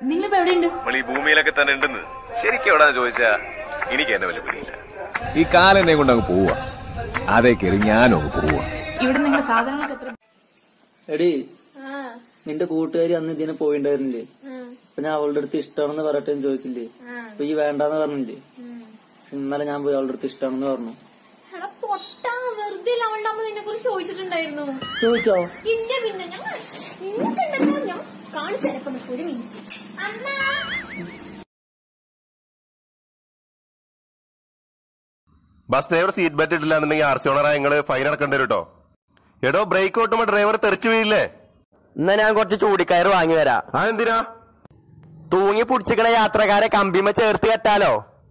നിങ്ങളിപ്പോ എവിടെയുണ്ട് നമ്മൾ ഈ ഭൂമിയിലൊക്കെ തന്നെ ഉണ്ടെന്ന് ശരിക്കും എവിടാന്ന് ചോദിച്ചാ എനിക്ക് എന്നെ വല്ല പിടിയില്ല ഈ കാലെന്നെ കൊണ്ട് അങ്ങ് പോവുക അതേ കയറി ഞാനും അങ്ങ് പോവുക ഇവിടെ നിങ്ങൾ സാധനങ്ങളൊക്കെ എത്ര എടി നിന്റെ കൂട്ടുകാരി അന്ന് ഇതിനെ പോയിണ്ടായിരുന്നില്ലേ അപ്പൊ ഞാൻ അവളുടെ അടുത്ത് ഇഷ്ടമാണെന്ന് പറയട്ടെ എന്ന് ചോദിച്ചില്ലേ അപ്പൊ ഈ വേണ്ടാന്ന് പറഞ്ഞില്ലേ ഇന്നലെ ഞാൻ പോയി അവളുടെ അടുത്ത് ഇഷ്ടമാണെന്ന് പറഞ്ഞു എടാ പൊട്ടാ വെറുതെ അല്ല അവളുടെ അമ്മ നിന്നെ കുറിച്ച് ചോദിച്ചിട്ടുണ്ടായിരുന്നു ചോദിച്ചോ ഇല്ല പിന്നെ ഞാൻ നിങ്ങൾക്കുണ്ടല്ലോ ഞാൻ കാണിച്ചു തരപ്പം ഒരു മിനിറ്റ് അമ്മ ബസ് ഡ്രൈവർ സീറ്റ് ബെൽറ്റ് ഇട്ടില്ല എന്നുണ്ടെങ്കിൽ ആർ സി ഓണറായ നിങ്ങള് ഫൈൻ അടക്കേണ്ടി വരും കേട്ടോ എടോ ബ്രേക്ക് ഓട്ടുമ്പോ ഡ്രൈവർ തെറിച്ചു വീഴില്ലേ എന്നാ ഞാൻ കുറച്ച് ചൂടിക്കയറ് വാങ്ങി വരാം അതെന്തിനാ തൂങ്ങി പിടിച്ചിക്കണ യാത്രക്കാരെ കമ്പിമ ചേർത്ത് കെട്ടാലോ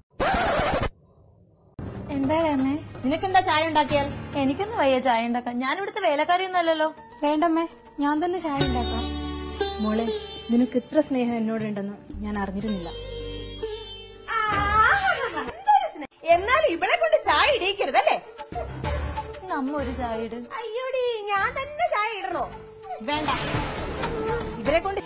എന്തായാലും അമ്മേ നിനക്കെന്താ ചായ ഉണ്ടാക്കിയാൽ എനിക്കൊന്നും വയ്യ ചായ ഉണ്ടാക്കാൻ ഞാൻ ഇവിടുത്തെ വേലക്കാരിയൊന്നും അല്ലല്ലോ വേണ്ടമ്മേ ഞാൻ തന്നെ ചായ ഉണ്ടാക്കാം മോളെ നിനക്ക് ഇത്ര സ്നേഹം എന്നോടുണ്ടെന്ന് ഞാൻ അറിഞ്ഞിരുന്നില്ല എന്നാൽ ഇവളെ കൊണ്ട് ചായ ഇടിയിക്കരുതല്ലേ നമ്മ ഒരു ചായ ഇട് അയ്യോടി ഞാൻ തന്നെ ചായ ഇടണോ വേണ്ട ഇവരെ കൊണ്ട്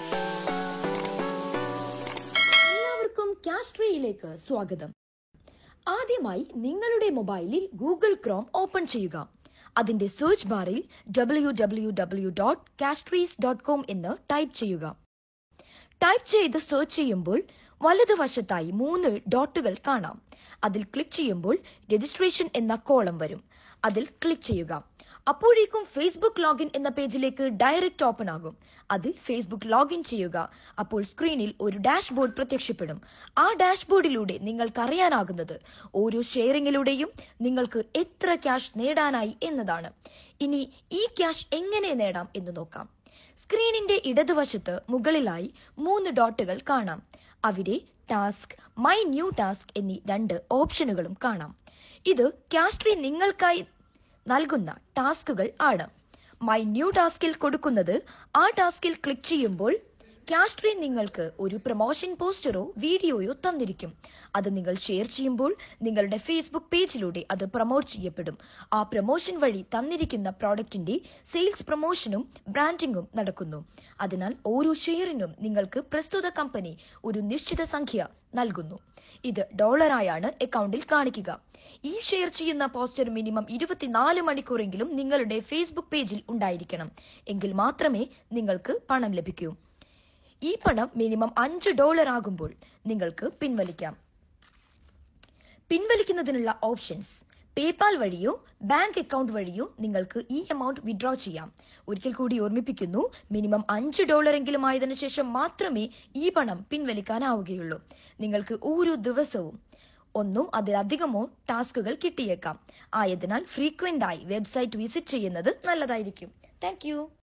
എല്ലാവർക്കും കാസ്ട്രിയിലേക്ക് സ്വാഗതം ആദ്യമായി നിങ്ങളുടെ മൊബൈലിൽ ഗൂഗിൾ ക്രോം ഓപ്പൺ ചെയ്യുക അതിന്റെ സെർച്ച് ബാറിൽ ഡബ്ല്യു ഡബ്ല്യു ഡബ്ല്യു ഡോട്ട് കാസ്ട്രീസ് ഡോട്ട് കോം എന്ന് ടൈപ്പ് ചെയ്യുക ടൈപ്പ് ചെയ്ത് സെർച്ച് ചെയ്യുമ്പോൾ വലതുവശത്തായി മൂന്ന് ഡോട്ടുകൾ കാണാം അതിൽ ക്ലിക്ക് ചെയ്യുമ്പോൾ രജിസ്ട്രേഷൻ എന്ന കോളം വരും അതിൽ ക്ലിക്ക് ചെയ്യുക അപ്പോഴേക്കും ഫേസ്ബുക്ക് ലോഗിൻ എന്ന പേജിലേക്ക് ഡയറക്റ്റ് ഓപ്പൺ ആകും അതിൽ ഫേസ്ബുക്ക് ലോഗിൻ ചെയ്യുക അപ്പോൾ സ്ക്രീനിൽ ഒരു ഡാഷ്ബോർഡ് പ്രത്യക്ഷപ്പെടും ആ ഡാഷ്ബോർഡിലൂടെ നിങ്ങൾക്ക് അറിയാനാകുന്നത് ഓരോ ഷെയറിങ്ങിലൂടെയും നിങ്ങൾക്ക് എത്ര ക്യാഷ് നേടാനായി എന്നതാണ് ഇനി ഈ ക്യാഷ് എങ്ങനെ നേടാം എന്ന് നോക്കാം സ്ക്രീനിന്റെ ഇടതുവശത്ത് മുകളിലായി മൂന്ന് ഡോട്ടുകൾ കാണാം അവിടെ ടാസ്ക് മൈ ന്യൂ ടാസ്ക് എന്നീ രണ്ട് ഓപ്ഷനുകളും കാണാം ഇത് കാസ്ട്രി നിങ്ങൾക്കായി നൽകുന്ന ടാസ്കുകൾ ആണ് മൈ ന്യൂ ടാസ്കിൽ കൊടുക്കുന്നത് ആ ടാസ്കിൽ ക്ലിക്ക് ചെയ്യുമ്പോൾ കാസ്ട്രി നിങ്ങൾക്ക് ഒരു പ്രൊമോഷൻ പോസ്റ്ററോ വീഡിയോയോ തന്നിരിക്കും അത് നിങ്ങൾ ഷെയർ ചെയ്യുമ്പോൾ നിങ്ങളുടെ ഫേസ്ബുക്ക് പേജിലൂടെ അത് പ്രൊമോട്ട് ചെയ്യപ്പെടും ആ പ്രൊമോഷൻ വഴി തന്നിരിക്കുന്ന പ്രോഡക്റ്റിന്റെ സെയിൽസ് പ്രൊമോഷനും ബ്രാൻഡിംഗും നടക്കുന്നു അതിനാൽ ഓരോ ഷെയറിനും നിങ്ങൾക്ക് പ്രസ്തുത കമ്പനി ഒരു നിശ്ചിത സംഖ്യ നൽകുന്നു ഇത് ഡോളറായാണ് അക്കൗണ്ടിൽ കാണിക്കുക ഈ ഷെയർ ചെയ്യുന്ന പോസ്റ്റർ മിനിമം ഇരുപത്തിനാല് മണിക്കൂറെങ്കിലും നിങ്ങളുടെ ഫേസ്ബുക്ക് പേജിൽ ഉണ്ടായിരിക്കണം എങ്കിൽ മാത്രമേ നിങ്ങൾക്ക് പണം ലഭിക്കൂ ഈ പണം മിനിമം അഞ്ച് ഡോളർ ആകുമ്പോൾ നിങ്ങൾക്ക് പിൻവലിക്കാം പിൻവലിക്കുന്നതിനുള്ള ഓപ്ഷൻസ് പേപാൽ വഴിയോ ബാങ്ക് അക്കൗണ്ട് വഴിയോ നിങ്ങൾക്ക് ഈ എമൗണ്ട് വിഡ്രോ ചെയ്യാം ഒരിക്കൽ കൂടി ഓർമ്മിപ്പിക്കുന്നു മിനിമം അഞ്ച് ഡോളർ എങ്കിലും ആയതിനു ശേഷം മാത്രമേ ഈ പണം പിൻവലിക്കാനാവുകയുള്ളൂ നിങ്ങൾക്ക് ഓരോ ദിവസവും ഒന്നോ അതിലധികമോ ടാസ്കുകൾ കിട്ടിയേക്കാം ആയതിനാൽ ഫ്രീക്വന്റ് ആയി വെബ്സൈറ്റ് വിസിറ്റ് ചെയ്യുന്നത് നല്ലതായിരിക്കും താങ്ക്